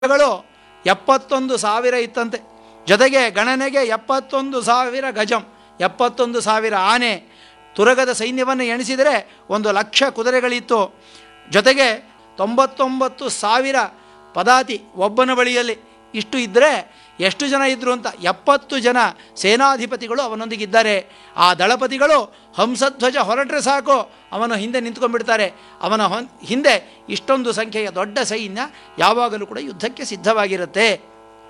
ಗಳು ಎಪ್ಪತ್ತೊಂದು ಸಾವಿರ ಇತ್ತಂತೆ ಜೊತೆಗೆ ಗಣನೆಗೆ ಎಪ್ಪತ್ತೊಂದು ಸಾವಿರ ಗಜಂ ಎಪ್ಪತ್ತೊಂದು ಸಾವಿರ ಆನೆ ತುರಗದ ಸೈನ್ಯವನ್ನು ಎಣಿಸಿದರೆ ಒಂದು ಲಕ್ಷ ಕುದುರೆಗಳಿತ್ತು ಜೊತೆಗೆ ತೊಂಬತ್ತೊಂಬತ್ತು ಸಾವಿರ ಪದಾತಿ ಒಬ್ಬನ ಬಳಿಯಲ್ಲಿ ಇಷ್ಟು ಇದ್ದರೆ ಎಷ್ಟು ಜನ ಇದ್ದರು ಅಂತ ಎಪ್ಪತ್ತು ಜನ ಸೇನಾಧಿಪತಿಗಳು ಅವನೊಂದಿಗಿದ್ದಾರೆ ಆ ದಳಪತಿಗಳು ಹಂಸಧ್ವಜ ಹೊರಟ್ರೆ ಸಾಕು ಅವನು ಹಿಂದೆ ನಿಂತ್ಕೊಂಡ್ಬಿಡ್ತಾರೆ ಅವನ ಹೊನ್ ಹಿಂದೆ ಇಷ್ಟೊಂದು ಸಂಖ್ಯೆಯ ದೊಡ್ಡ ಸೈನ್ಯ ಯಾವಾಗಲೂ ಕೂಡ ಯುದ್ಧಕ್ಕೆ ಸಿದ್ಧವಾಗಿರುತ್ತೆ